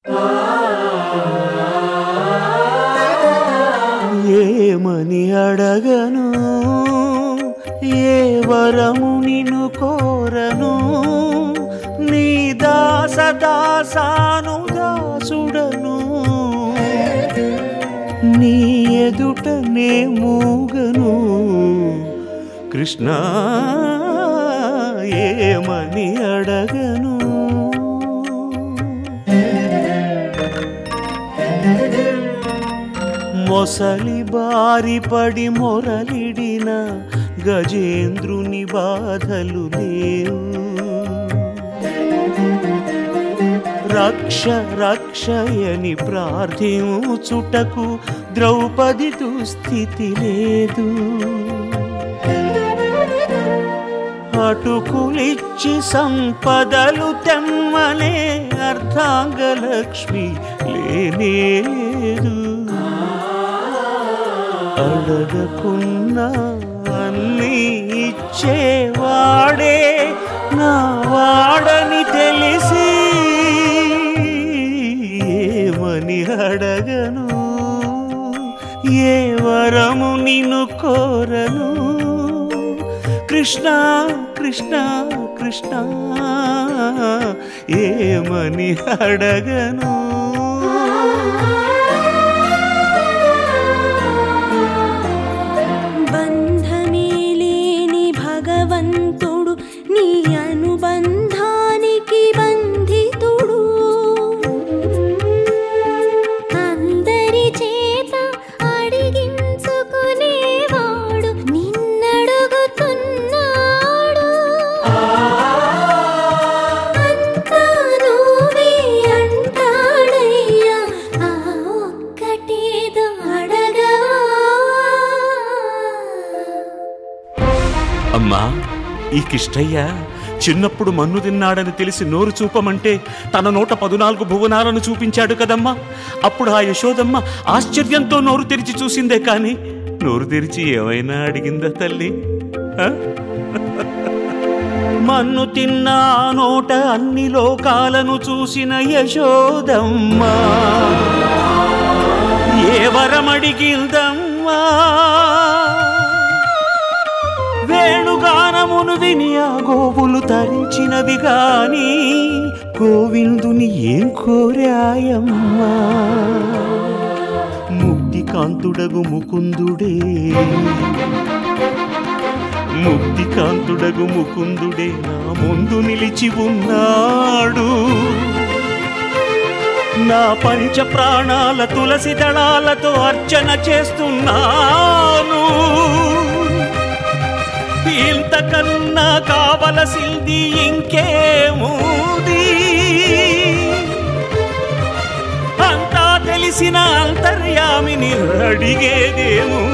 ఏమని అడగను ఏ వరము నిన్ను కోరను నీ దాస దాసాను దాసుడను నీ ఎదుటనే మూగను కృష్ణ ఏమని అడగను మొసలి బారి పడి మొరలిడిన గజేంద్రుని బాధలు లేవు రక్ష రక్షయని ప్రార్థించుటకు ద్రౌపది దుస్థితి లేదు అటుకులిచ్చి సంపదలు తెమ్మనే అర్ధాంగలక్ష్మి లేనేలేదు అడగకున్నా అన్నీ ఇచ్చేవాడే నా వాడని తెలిసి ఏమని అడగను ఏ వరము నిన్ను కోరను కృష్ణ కృష్ణ కృష్ణ ఏమని అడగను బంధమే లేని భగవంతుడు నీ అనుబంధానికి బంధితుడు అందరి చేత అడిగించుకునేవాడు నిన్నడుగుతున్నాడు అంతా నువ్వే అంటాడయ్యా ఆ ఒక్కటేదో అడగవా అమ్మా ఈ కిష్టయ్య చిన్నప్పుడు మన్ను తిన్నాడని తెలిసి నోరు చూపమంటే తన నోట పదునాలుగు భువనాలను చూపించాడు కదమ్మా అప్పుడు ఆ యశోదమ్మ ఆశ్చర్యంతో నోరు తెరిచి చూసిందే కాని నోరు తెరిచి ఏమైనా అడిగిందా తల్లి ఆ? మన్ను తిన్న ఆ నోట అన్ని లోకాలను చూసిన యశోదమ్మ ఏ వరమడిగిందమ్మా వేణుగానమును విని ఆ గోవులు తరించినవి గాని గోవిందుని ఏం కోరాయమ్మా ముక్తికాంతుడగు ముకుందుడే ముక్తికాంతుడగు ముకుందుడే నా ముందు నిలిచి ఉన్నాడు నా పంచ ప్రాణాల తులసి దళాలతో అర్చన చేస్తున్నాను ఇంతకన్నా కావలసింది ఇంకేముంది అంతా తెలిసిన అంతర్యామిని అడిగేదేముంది